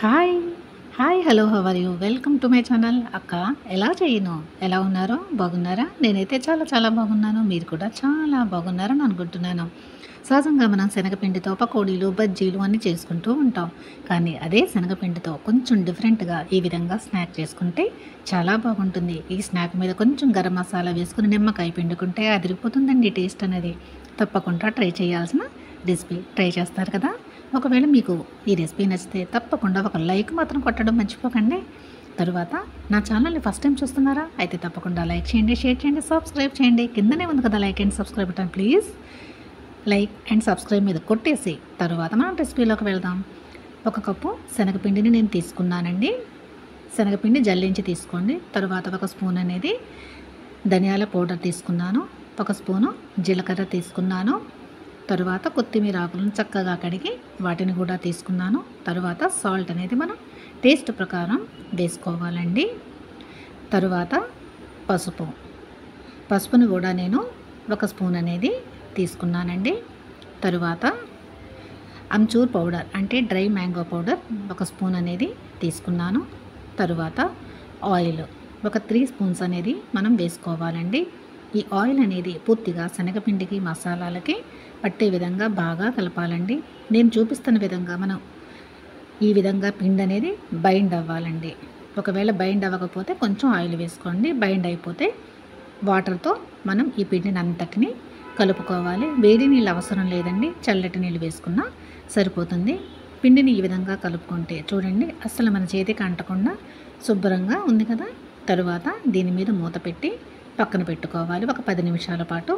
hi hi hello how are you welcome to my channel అక్క ఎలా చేయను ఎలా ఉన్నారో బాగున్నారా నేనైతే చాలా చాలా బాగున్నాను మీరు కూడా చాలా బాగున్నారని అనుకుంటున్నాను సహజంగా మనం శనగపిండితో పకోడీలు బజ్జీలు అన్నీ చేసుకుంటూ ఉంటాం కానీ అదే శనగపిండితో కొంచెం డిఫరెంట్గా ఈ విధంగా స్నాక్ చేసుకుంటే చాలా బాగుంటుంది ఈ స్నాక్ మీద కొంచెం గరం మసాలా వేసుకుని నిమ్మకాయ పిండుకుంటే అదిరిపోతుందండి టేస్ట్ అనేది తప్పకుండా ట్రై చేయాల్సిన రెసిపీ ట్రై చేస్తారు కదా ఒకవేళ మీకు ఈ రెసిపీ నచ్చితే తప్పకుండా ఒక లైక్ మాత్రం కొట్టడం మర్చిపోకండి తరువాత నా ఛానల్ని ఫస్ట్ టైం చూస్తున్నారా అయితే తప్పకుండా లైక్ చేయండి షేర్ చేయండి సబ్స్క్రైబ్ చేయండి కిందనే ఉంది కదా like and subscribe button please like and subscribe మీద కొట్టేసి తర్వాత మనం రెసిపీలోకి వెళ్దాం ఒక కప్పు శనగపిండిని నేను తీసుకున్నానండి శనగపిండి జల్లించి తీసుకోండి తర్వాత ఒక స్పూన్ అనేది ధనియాల పౌడర్ తీసుకున్నాను ఒక స్పూను జీలకర్ర తీసుకున్నాను తరువాత కొత్తిమీర ఆకులను చక్కగా కడిగి వాటిని కూడా తీసుకున్నాను తరువాత సాల్ట్ అనేది మనం టేస్ట్ ప్రకారం వేసుకోవాలండి తరువాత పసుపు పసుపుని కూడా నేను ఒక స్పూన్ అనేది తీసుకున్నానండి తరువాత అమ్చూర్ పౌడర్ అంటే డ్రై మ్యాంగో పౌడర్ ఒక స్పూన్ అనేది తీసుకున్నాను తరువాత ఆయిల్ ఒక త్రీ స్పూన్స్ అనేది మనం వేసుకోవాలండి ఈ ఆయిల్ అనేది పూర్తిగా శనగపిండికి మసాలాలకి పట్టే విధంగా బాగా కలపాలండి నేను చూపిస్తున్న విధంగా మనం ఈ విధంగా పిండి అనేది బైండ్ అవ్వాలండి ఒకవేళ బైండ్ అవ్వకపోతే కొంచెం ఆయిల్ వేసుకోండి బైండ్ అయిపోతే వాటర్తో మనం ఈ పిండిని అంతటిని కలుపుకోవాలి వేడి నీళ్ళు అవసరం లేదండి చల్లటి నీళ్ళు వేసుకున్నా సరిపోతుంది పిండిని ఈ విధంగా కలుపుకుంటే చూడండి అసలు మన చేతికి అంటకుండా శుభ్రంగా ఉంది కదా తరువాత దీని మీద మూత పెట్టి పక్కన పెట్టుకోవాలి ఒక పది నిమిషాల పాటు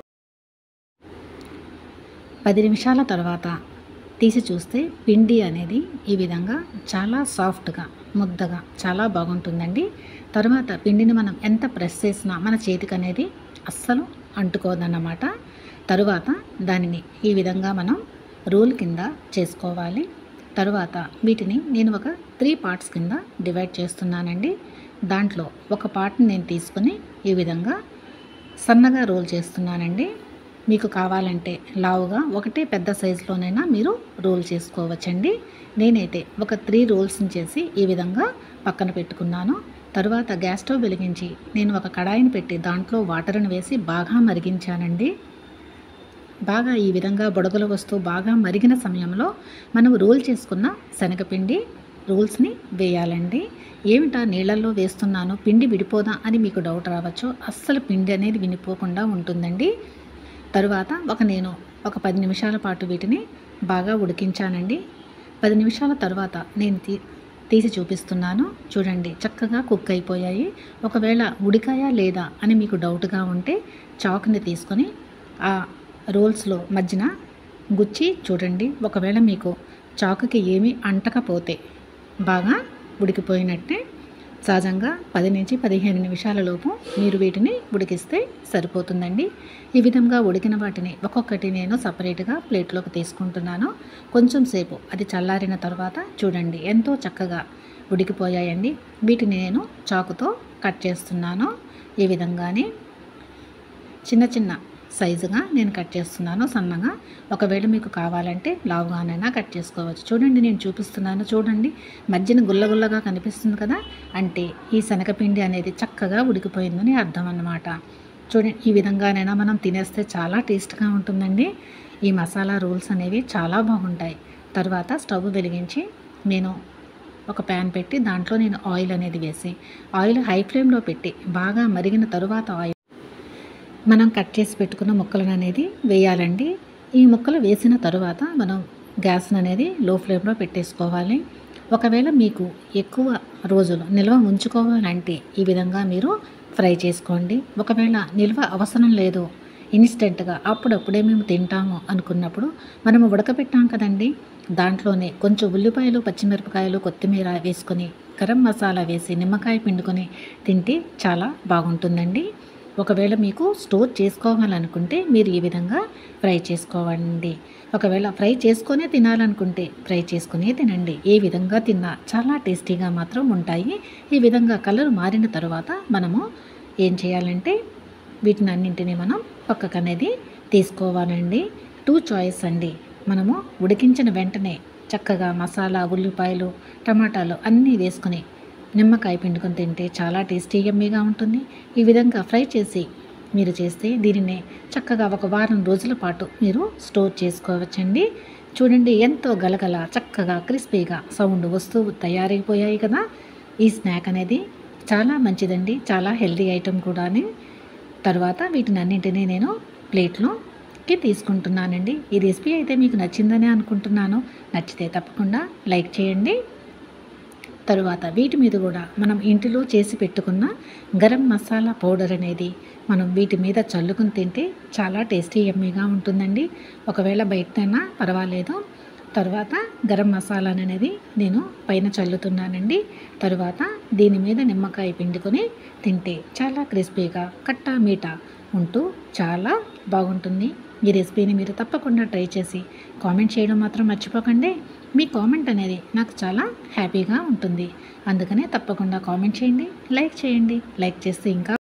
పది నిమిషాల తర్వాత తీసి చూస్తే పిండి అనేది ఈ విధంగా చాలా సాఫ్ట్గా ముద్దగా చాలా బాగుంటుందండి తర్వాత పిండిని మనం ఎంత ప్రెస్ చేసినా మన చేతికి అనేది అస్సలు అంటుకోదన్నమాట తరువాత దానిని ఈ విధంగా మనం రోల్ కింద చేసుకోవాలి తరువాత వీటిని నేను ఒక త్రీ పార్ట్స్ కింద డివైడ్ చేస్తున్నానండి దాంట్లో ఒక పార్ట్ని నేను తీసుకుని ఈ విధంగా సన్నగా రోల్ చేస్తున్నానండి మీకు కావాలంటే లావుగా ఒకటే పెద్ద సైజులోనైనా మీరు రోల్ చేసుకోవచ్చండి నేనైతే ఒక త్రీ రోల్స్ని చేసి ఈ విధంగా పక్కన పెట్టుకున్నాను తరువాత గ్యాస్ స్టవ్ వెలిగించి నేను ఒక కడాయిని పెట్టి దాంట్లో వాటర్ని వేసి బాగా మరిగించానండి బాగా ఈ విధంగా బుడగలు వస్తూ బాగా మరిగిన సమయంలో మనం రోల్ చేసుకున్న శనగపిండి రోల్స్ని వేయాలండి ఏమిటా నీళ్ళల్లో వేస్తున్నాను పిండి విడిపోదా అని మీకు డౌట్ రావచ్చు అస్సలు పిండి అనేది వినిపోకుండా ఉంటుందండి తరువాత ఒక నేను ఒక పది నిమిషాల పాటు వీటిని బాగా ఉడికించానండి పది నిమిషాల తర్వాత నేను తీ తీసి చూపిస్తున్నాను చూడండి చక్కగా కుక్ అయిపోయాయి ఒకవేళ ఉడికాయా లేదా అని మీకు డౌట్గా ఉంటే చాకుని తీసుకొని ఆ రోల్స్లో మధ్యన గుచ్చి చూడండి ఒకవేళ మీకు చాకుకి ఏమీ అంటకపోతే బాగా ఉడికిపోయినట్టే సహజంగా పది నుంచి పదిహేను నిమిషాల లోపు మీరు వీటిని ఉడికిస్తే సరిపోతుందండి ఈ విధంగా ఉడికిన వాటిని ఒక్కొక్కటి నేను సపరేట్గా ప్లేట్లోకి తీసుకుంటున్నాను కొంచెం సేపు అది చల్లారిన తర్వాత చూడండి ఎంతో చక్కగా ఉడికిపోయాయండి వీటిని నేను చాకుతో కట్ చేస్తున్నాను ఈ విధంగానే చిన్న చిన్న సైజుగా నేను కట్ చేస్తున్నాను సన్నగా ఒకవేళ మీకు కావాలంటే లావుగానైనా కట్ చేసుకోవచ్చు చూడండి నేను చూపిస్తున్నాను చూడండి మధ్యన గుల్లగుల్లగా కనిపిస్తుంది కదా అంటే ఈ శనగపిండి అనేది చక్కగా ఉడికిపోయిందని అర్థం అన్నమాట చూడండి ఈ విధంగానైనా మనం తినేస్తే చాలా టేస్ట్గా ఉంటుందండి ఈ మసాలా రోల్స్ అనేవి చాలా బాగుంటాయి తర్వాత స్టవ్ వెలిగించి నేను ఒక ప్యాన్ పెట్టి దాంట్లో నేను ఆయిల్ అనేది వేసి ఆయిల్ హై ఫ్లేమ్లో పెట్టి బాగా మరిగిన తరువాత ఆయిల్ మనం కట్ చేసి పెట్టుకున్న ముక్కలను అనేది వేయాలండి ఈ ముక్కలు వేసిన తరువాత మనం గ్యాస్ అనేది లో ఫ్లేమ్లో పెట్టేసుకోవాలి ఒకవేళ మీకు ఎక్కువ రోజులు నిల్వ ఉంచుకోవాలంటే ఈ విధంగా మీరు ఫ్రై చేసుకోండి ఒకవేళ నిల్వ అవసరం లేదు ఇన్స్టెంట్గా అప్పుడప్పుడే మేము తింటాము అనుకున్నప్పుడు మనము ఉడకబెట్టాం కదండి దాంట్లోనే కొంచెం ఉల్లిపాయలు పచ్చిమిరపకాయలు కొత్తిమీర వేసుకొని గరం మసాలా వేసి నిమ్మకాయ పిండుకొని తింటే చాలా బాగుంటుందండి ఒకవేళ మీకు స్టోర్ చేసుకోవాలనుకుంటే మీరు ఈ విధంగా ఫ్రై చేసుకోవండి ఒకవేళ ఫ్రై చేసుకొనే తినాలనుకుంటే ఫ్రై చేసుకునే తినండి ఏ విధంగా తిన్నా చాలా టేస్టీగా మాత్రం ఉంటాయి ఈ విధంగా కలర్ మారిన తర్వాత మనము ఏం చేయాలంటే వీటిని అన్నింటినీ మనం పక్కకు అనేది తీసుకోవాలండి టూ చాయిస్ అండి మనము ఉడికించిన వెంటనే చక్కగా మసాలా ఉల్లిపాయలు టమాటాలు అన్నీ వేసుకొని నిమ్మకాయ పిండుకొని తింటే చాలా టేస్టీ యమ్మీగా ఉంటుంది ఈ విధంగా ఫ్రై చేసి మీరు చేస్తే దీనిని చక్కగా ఒక వారం రోజుల పాటు మీరు స్టోర్ చేసుకోవచ్చండి చూడండి ఎంతో గలగల చక్కగా క్రిస్పీగా సౌండ్ వస్తూ తయారైపోయాయి కదా ఈ స్నాక్ అనేది చాలా మంచిదండి చాలా హెల్తీ ఐటెం కూడాని తర్వాత వీటిని అన్నింటినీ నేను ప్లేట్లోకి తీసుకుంటున్నానండి ఈ రెసిపీ అయితే మీకు నచ్చిందని అనుకుంటున్నాను నచ్చితే తప్పకుండా లైక్ చేయండి తరువాత వీటి మీద కూడా మనం ఇంటిలో చేసి పెట్టుకున్న గరం మసాలా పౌడర్ అనేది మనం వీటి మీద చల్లుకుని తింటే చాలా టేస్టీ యమ్మీగా ఉంటుందండి ఒకవేళ బయటైనా పర్వాలేదు తర్వాత గరం మసాలా అనేది నేను పైన చల్లుతున్నానండి తరువాత దీని మీద నిమ్మకాయ పిండుకొని తింటే చాలా క్రిస్పీగా కట్టా మీఠా ఉంటూ చాలా బాగుంటుంది ఈ రెసిపీని మీరు తప్పకుండా ట్రై చేసి కామెంట్ చేయడం మాత్రం మర్చిపోకండి మీ కామెంట్ అనేది నాకు చాలా హ్యాపీగా ఉంటుంది అందుకనే తప్పకుండా కామెంట్ చేయండి లైక్ చేయండి లైక్ చేస్తే ఇంకా